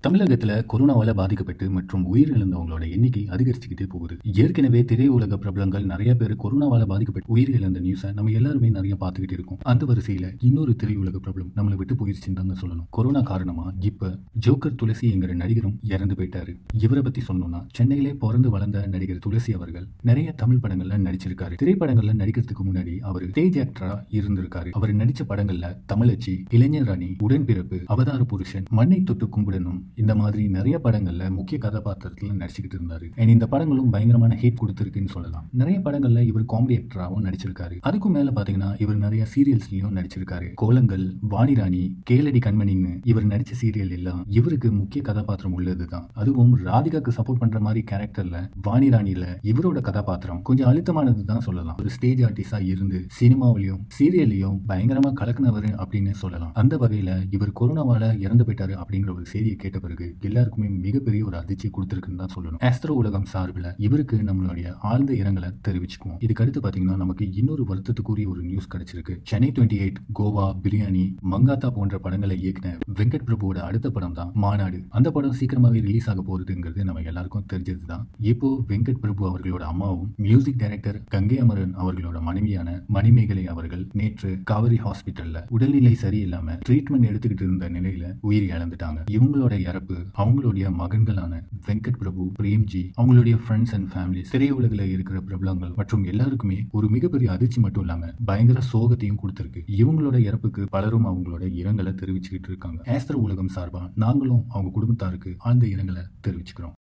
தமிழகத்துல கொரோனாவால பாதிக்கப்பட்டு மற்றும் உயிரிழந்தவங்களோட எண்ணிக்கை அதிகரிச்சுக்கிட்டே போகுது ஏற்கனவே திரையுலக பிரபலங்கள் நிறைய பேர் கொரோனாவால பாதிக்கப்பட்டு உயிரிழந்த நியூஸை நம்ம எல்லாருமே நிறைய பார்த்துக்கிட்டு இருக்கோம் அந்த வரிசையில இன்னொரு திரையுலக பிரபலம் நம்மளை விட்டு போயிருச்சுன்னு தாங்க சொல்லணும் கொரோனா காரணமா இப்ப ஜோக்கர் துளசி என்கிற நடிகரும் இறந்து போயிட்டாரு இவரை பத்தி சொன்னோம்னா சென்னையிலே பிறந்து வளர்ந்த நடிகர் துளசி அவர்கள் நிறைய தமிழ் படங்கள்ல நடிச்சிருக்காரு திரைப்படங்கள்ல நடிக்கிறதுக்கு முன்னாடி அவர் ஸ்டேஜ் ஆக்டரா இருந்திருக்காரு அவர் நடிச்ச படங்கள்ல தமிழச்சி இளைஞர் ராணி உடன்பிறப்பு அவதார புருஷன் மண்ணை தொட்டு கும்பிடணும் இந்த மாதிரி நிறைய படங்கள்ல முக்கிய கதாபாத்திரத்துல நடிச்சுக்கிட்டு இருந்தாரு And இந்த படங்களும் பயங்கரமான ஹிட் கொடுத்துருக்குன்னு சொல்லலாம் நிறைய படங்கள்ல இவர் காமெடி ஆக்டராகவும் நடிச்சிருக்காரு அதுக்கும் மேல பாத்தீங்கன்னா இவர் நிறைய சீரியல்ஸ்லயும் நடிச்சிருக்காரு கோலங்கள் வாணிராணி கேளடி கண்மணின்னு இவர் நடிச்ச சீரியல் எல்லாம் இவருக்கு முக்கிய கதாபாத்திரம் உள்ளதுதான் அதுவும் ராதிகாக்கு சப்போர்ட் பண்ற மாதிரி கேரக்டர்ல வாணிராணியில இவரோட கதாபாத்திரம் கொஞ்சம் அழுத்தமானது தான் சொல்லலாம் ஒரு ஸ்டேஜ் ஆர்டிஸ்டா இருந்து சினிமாவிலையும் சீரியல்லையும் பயங்கரமா கலக்குனவர் அப்படின்னு சொல்லலாம் அந்த வகையில இவர் கொரோனாவால இறந்து போயிட்டாரு அப்படிங்கிற ஒரு செய்தியை கேட்ட பிறகு எல்லாருக்குமே மிகப்பெரிய ஒரு அதிர்ச்சி கொடுத்துருக்குன்னு தான் சொல்லணும் ஆஸ்ட்ரோ உலகம் சார்பில் இவருக்கு நம்மளுடைய ஆழ்ந்த இரங்கலை தெரிவிச்சுக்குவோம் இதுக்கு அடுத்து பாத்தீங்கன்னா நமக்கு இன்னொரு வருத்தத்துக்குரிய ஒரு நியூஸ் கிடைச்சிருக்கு சென்னை டுவெண்ட்டி எயிட் கோவா பிரியாணி மங்காத்தா போன்ற படங்களை இயக்குன வெங்கட் பிரபுவோட அடுத்த படம் தான் மாநாடு அந்த படம் சீக்கிரமாவே ரிலீஸ் ஆக போறதுங்கிறது நம்ம எல்லாருக்கும் தெரிஞ்சது தான் இப்போ வெங்கட் பிரபு அவர்களோட அம்மாவும் மியூசிக் டைரக்டர் கங்கை அமரன் அவர்களோட மனைவியான மணிமேகலை அவர்கள் நேற்று காவிரி ஹாஸ்பிட்டல்ல உடல்நிலை சரியில்லாம ட்ரீட்மெண்ட் எடுத்துக்கிட்டு இருந்த நிலையில உயிர் இழந்துட்டாங்க இவங்களோட இறப்பு அவங்களுடைய மகன்களான வெங்கட் பிரபு பிரேம்ஜி அவங்களுடைய ஃப்ரெண்ட்ஸ் அண்ட் ஃபேமிலி திரையுலகில் இருக்கிற பிரபலங்கள் மற்றும் எல்லாருக்குமே ஒரு மிகப்பெரிய அதிர்ச்சி மட்டும் இல்லாம பயங்கர சோகத்தையும் கொடுத்திருக்கு இவங்களோட இறப்புக்கு பலரும் அவங்களோட இரங்கலை தெரிவிச்சுக்கிட்டு இருக்காங்க ஆஸ்திர உலகம் சார்பா நாங்களும் அவங்க குடும்பத்தாருக்கு ஆழ்ந்த இரங்கலை தெரிவிச்சுக்கிறோம்